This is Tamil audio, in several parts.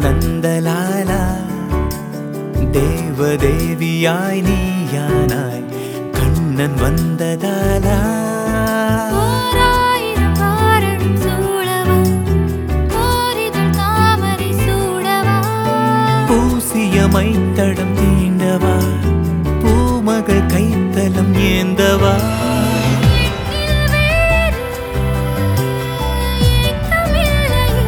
நந்தலாலா தேவதேவியாய் நீயானாய் கண்ணன் வந்ததாலா ஓராயிரம் வாரணம் சூழவா ஓரிதழ் தாமரை சூடவா பூசிய மைத்தடம் தீண்டவா பூமகள் கைத்தலம் ஏந்தவா எண்ணில் வேறு ஏக்கமில்லையே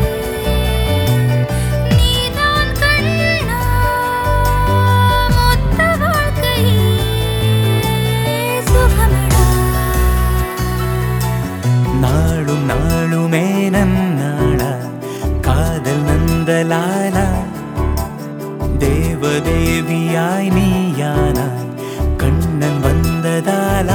நீதான் கண்ணா மொத்த வாழ்க்கையே சுகமடா நாளும் நாளுமே நன்னாளா காதல் நந்தலாலா தேவதேவியாய் நீயானாய் கண்ணன் வந்ததாலா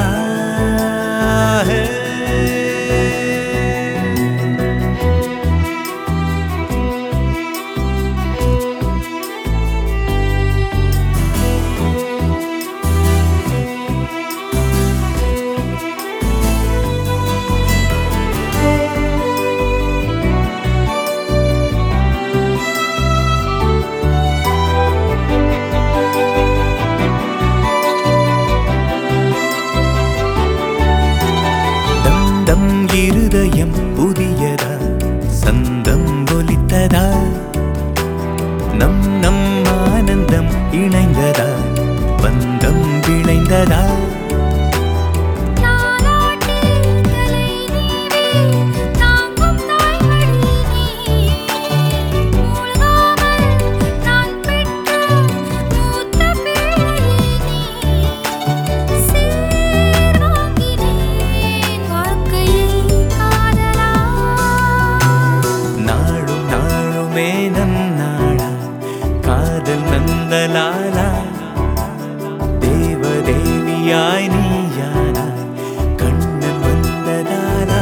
தம் தம் இருதயம் புதியதா சந்தம் ஒலித்ததா நம் நம் ஆனந்தம் இணைந்ததா பந்தம் விளைந்ததா தாலாட்டி தலை நீவே தாங்கும் தாய்மடி நீ மூழ்காமல் நான் பெற்ற மூத்த பிள்ளை நீ சீர் வாங்கினேன் வாழ்க்கையை காதலா நாளும் நாளுமே நன்னாளா காதல் நந்தலாலா தேவதேவியாய் நீயானாய் கண்ணன் வந்ததாலா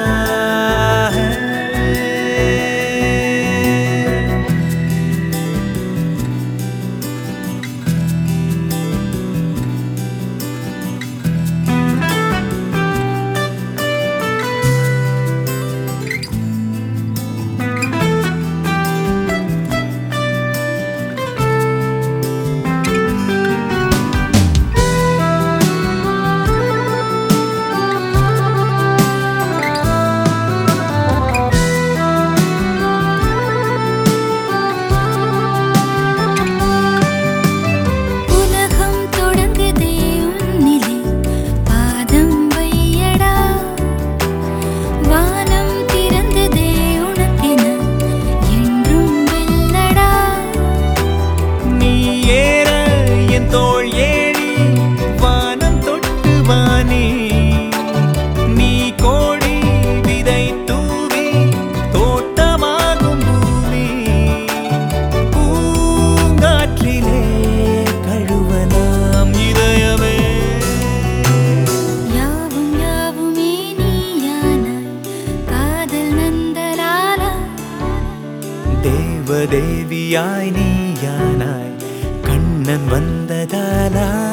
உலகம் தொடங்குதே உன்னிலே பாதம் வையடா வானம் திறந்ததே உனக்கென என்றும் வெல்லடா நீ ஏற என் தோள் ஏறி வானம் தொட்டு வானே நீ கோடி விதை தூவி தோட்டமாகும் பூமி பூங்காற்றிலே கழுவலாம் இதயமே யாவும் யாவுமே நீயானாய் காதல் நந்தலாலா தேவதேவியாய் நீயானாய் கண்ணன் வந்ததாலா